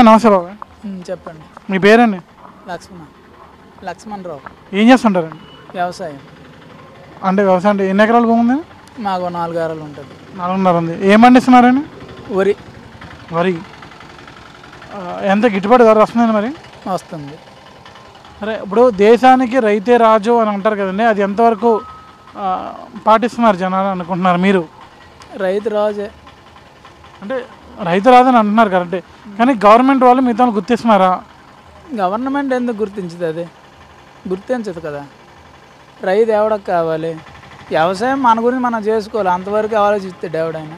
బాబాయ్ నమస్తే బాబాయ్ ఉమ్, చెప్పండి మీ పేరండి లక్ష్మణ లక్ష్మణ్ రావు ఏం చేస్తుంటారండి వ్యవసాయం అంటే వ్యవసాయం అంటే ఎన్ని ఎకరాలు భూమి ఉంది మాకు నాలుగు ఆరాలు ఉంటుంది నాలుగున్నర ఉంది ఏం పండిస్తున్నారండి వరి వరి ఆ, ఎంత గిట్టుబాటు ధర వస్తుందండి మరి వస్తుంది సరే ఇప్పుడు దేశానికి రైతే రాజు అని అంటారు కదండి అది ఎంతవరకు ఆ, పాటిస్తున్నారు జనాలు అనుకుంటున్నారు మీరు రైతు రాజే అంటే రైతు రాజు అని అంటున్నారు కరెక్టే కానీ గవర్నమెంట్ వాళ్ళు మిగతా గుర్తిస్తున్నారా గవర్నమెంట్ ఎందుకు గుర్తించదు అది గుర్తించదు కదా రైతు ఎవడకు కావాలి వ్యవసాయం మన గురించి మనం చేసుకోవాలి అంతవరకు ఆలోచిస్తాడు ఎవడైనా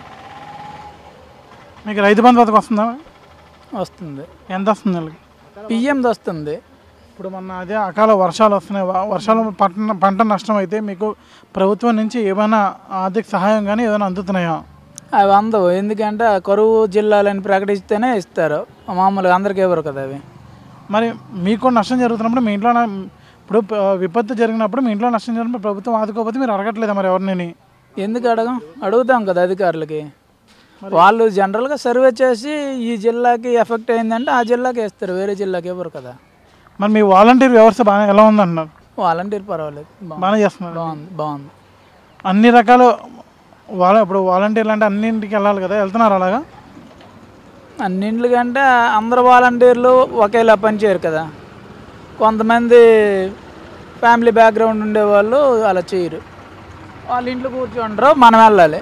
మీకు రైతు బంధు పథకం వస్తుందా వస్తుంది ఎంత వస్తుంది వాళ్ళకి పిఎంది వస్తుంది ఇప్పుడు మొన్న అదే అకాల వర్షాలు వస్తున్నాయి వ- వర్షాలు పంట పంట నష్టం అయితే మీకు ప్రభుత్వం నుంచి ఏమైనా ఆర్థిక సహాయం కానీ ఏమైనా అందుతున్నాయా అవి అందవు ఎందుకంటే ఆ కరువు జిల్లాలని ప్రకటిస్తేనే ఇస్తారు మామూలుగా అందరికీ ఇవ్వరు కదా అవి మరి మీకు కూడా నష్టం జరుగుతున్నప్పుడు మీ ఇంట్లో నా- ఇప్పుడు ప- విపత్తు జరిగినప్పుడు మీ ఇంట్లో నష్టం జరిగినప్పుడు ప్రభుత్వం ఆదుకోకపోతే మీరు అడగట్లేదా మరి ఎవరిని ఎందుకు అడగం అడుగుతాం కదా అధికారులకి వాళ్ళు జనరల్గా సర్వే చేసి ఈ జిల్లాకి ఎఫెక్ట్ అయిందంటే ఆ జిల్లాకి వేస్తారు వేరే జిల్లాకి ఇవ్వరు కదా మరి మీ వాలంటీర్ వ్యవస్థ బాగా ఎలా ఉందంటున్నారు వాలంటీర్ పర్వాలేదు బాగుంది బాగానే చేస్తున్నారు బాగుంది బాగుంది అన్ని రకాల వాళ్ళ ఇప్పుడు వాలంటీర్లు అంటే అన్నింటికి వెళ్ళాలి కదా వెళ్తున్నారు అలాగా అన్నింటికంటే అందరు వాలంటీర్లు ఒకేలా పనిచేయరు కదా కొంతమంది ఫ్యామిలీ బ్యాక్గ్రౌండ్ ఉండేవాళ్ళు అలా చేయరు వాళ్ళ ఇంట్లో కూర్చుంటారు మనం వెళ్ళాలి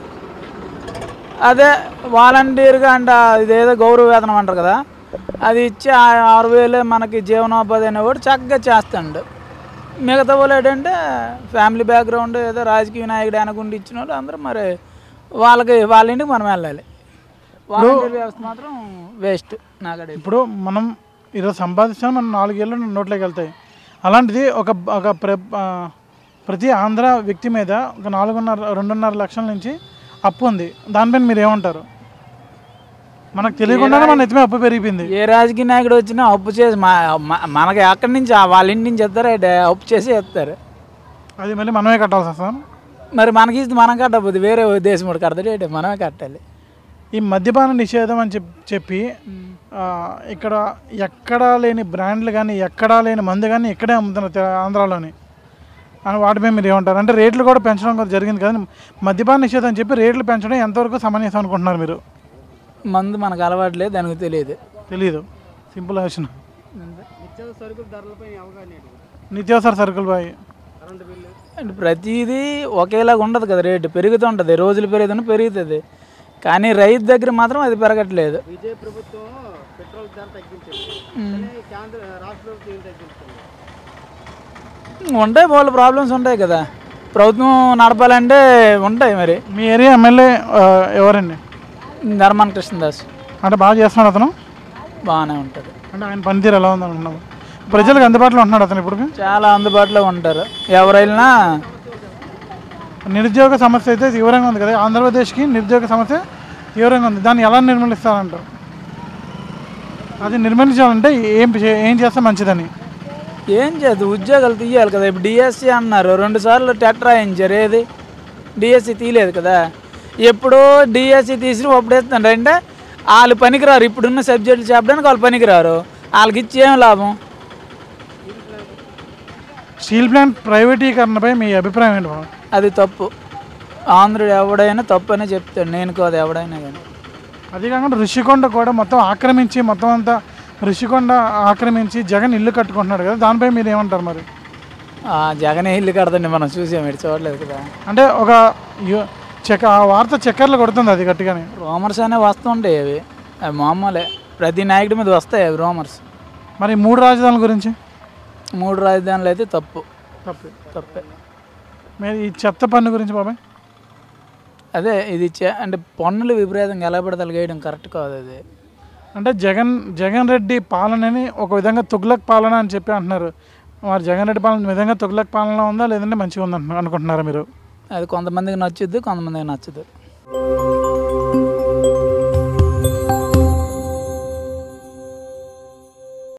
అదే వాలంటీర్గా అంటే ఇదేదో గౌరవ వేతనం అంటారు కదా అది ఇచ్చి ఆ ఆరు వేలే మనకి జీవనోపాధి అనేవాడు చక్కగా చేస్తాడు మిగతా వాళ్ళు ఏంటంటే ఫ్యామిలీ బ్యాక్గ్రౌండ్ ఏదో రాజకీయ నాయకుడు అనుకుంటూ ఇచ్చిన వాళ్ళు అందరూ మరి వాళ్ళకి వాళ్ళ ఇంటికి మనం వెళ్ళాలి వాలంటీర్ వ్యవస్థ మాత్రం వేస్ట్ నాకడే ఇప్పుడు మనం ఈరోజు సంపాదిస్తాం మనం నాలుగేళ్ళు నోట్లోకి వెళ్తాయి అలాంటిది ఒక ఒక ప్ర ఆ, ప్రతి ఆంధ్ర వ్యక్తి మీద ఒక నాలుగున్నర రెండున్నర లక్షల నుంచి అప్పు ఉంది దానిపైన మీరు ఏమంటారు మనకు తెలియకుండానే మన ఎత్తుమే అప్పు పెరిగిపోయింది ఏ రాజకీయ నాయకుడు వచ్చినా అప్పు చేసి మా మ- మనకి అక్కడి నుంచి ఆ వాళ్ళ ఇంటి నుంచి ఇస్తారు అప్పు చేసి ఇస్తారు అది మళ్ళీ మనమే కట్టాల్సి వస్తాం మరి మనకి ఇస్తే మనం కట్టకపోతే వేరే దేశం కూడా కడతాడు మనమే కట్టాలి ఈ మద్యపాన నిషేధం అని చెప్పి చెప్పి ఆ, ఇక్కడ ఎక్కడా లేని బ్రాండ్లు కానీ ఎక్కడా లేని మందు కానీ ఇక్కడే అమ్ముతున్నారు తె- ఆంధ్రాలోని అని వాటిపై మీరు ఏమంటారు అంటే రేట్లు కూడా పెంచడం కూడా జరిగింది కదా మద్యపాన నిషేధం అని చెప్పి రేట్లు పెంచడం ఎంతవరకు సమంజసం అనుకుంటున్నారు మీరు మందు మనకు అలవాట్లేదు దానికి తెలియదు తెలీదు సింపుల్ క్వశ్చన్ నిత్యావసర సరుకులు బాయ్ అంటే ప్రతిదీ ఒకేలాగా ఉండదు కదా రేటు పెరుగుతుంటుంది రోజులు పెరుగుతుంది పెరుగుతుంది కానీ రైతు దగ్గర మాత్రం అది పెరగట్లేదు విజయ ప్రభుత్వం పెట్రోల్ ధర తగ్గించింది ఉమ్. కానీ కేంద్ర రాష్ట్ర ప్రభుత్వం ఏం తగ్గించుకుంది ఉంటాయి వాళ్ళ ప్రాబ్లమ్స్ ఉంటాయి కదా ప్రభుత్వం నడపాలంటే ఉంటాయి మరి మీ ఏరియా ఎమ్మెల్యే ఆ, ఎవరండి ధర్మాన కృష్ణదాస్ అంటే బాగా చేస్తున్నాడు అతను బాగానే ఉంటుంది అంటే ఆయన పనితీరు ఎలా ఉంది అనుకున్నాము ప్రజలకు అందుబాటులో ఉంటున్నాడు అతను ఇప్పుడు చాలా అందుబాటులో ఉంటారు ఎవరైనా నిరుద్యోగ సమస్య అయితే తీవ్రంగా ఉంది కదా ఆంధ్రప్రదేశ్కి నిరుద్యోగ సమస్య తీవ్రంగా ఉంది దాన్ని ఎలా నిర్మూలిస్తారంటారు అది నిర్మూలించాలంటే ఏం చే- ఏం చేస్తే మంచిదని ఏం చేయదు ఉద్యోగాలు తీయాలి కదా ఇప్పుడు డిఎస్సి అన్నారు రెండు సార్లు టెట్ రాయించారు ఏది డిఎస్సి తీయలేదు కదా ఎప్పుడో డిఎస్సి తీసి అప్పుడు వేస్తున్నారు అంటే వాళ్ళు పనికిరారు ఇప్పుడున్న సబ్జెక్టులు చెప్పడానికి వాళ్ళు పనికిరారు వాళ్ళకి ఇచ్చి ఏం లాభం స్టీల్ ప్లాంట్ ప్రైవేటీకరణపై మీ అభిప్రాయం ఏంటి బాబు అది తప్పు ఆంధ్రుడు ఎవడైనా తప్పు అనే చెప్తాడు నేను కాదు ఎవడైనా కానీ అదే కాకుండా ఋషికొండ కూడా మొత్తం ఆక్రమించి మొత్తం అంతా ఋషికొండ ఆక్రమించి జగన్ ఇల్లు కట్టుకుంటున్నాడు కదా దానిపై మీరు ఏమంటారు మరి ఆ జగన్ ఇల్లు కడతండి మనం చూసాం ఇటు చూడలేదు కదా అంటే ఒక యు- చెక్క ఆ వార్త చక్కర్లు కొడుతుంది అది గట్టిగానే రోమర్స్ అనేవి వస్తుంటాయి అవి అవి మామూలే ప్రతి నాయకుడి మీద వస్తాయి అవి రోమర్స్ మరి మూడు రాజధానుల గురించి మూడు రాజధానులు అయితే తప్పు తప్పు తప్పే మీరు ఈ చెత్త పన్ను గురించి బాబాయ్ అదే ఇది చే- అంటే పన్నులు విపరీతంగా ఎలా పడితే అలాగ వేయడం కరెక్ట్ కాదు అది అంటే జగన్ జగన్ రెడ్డి పాలనని ఒక విధంగా తుగ్లక్ పాలన అని చెప్పి అంటున్నారు మరి జగన్ రెడ్డి పాలన విధంగా తుగ్లక్ పాలన ఉందా లేదంటే మంచిగా ఉందా అనుకుంటున్నారా మీరు అది కొంతమందికి నచ్చుద్ది కొంతమందికి నచ్చదు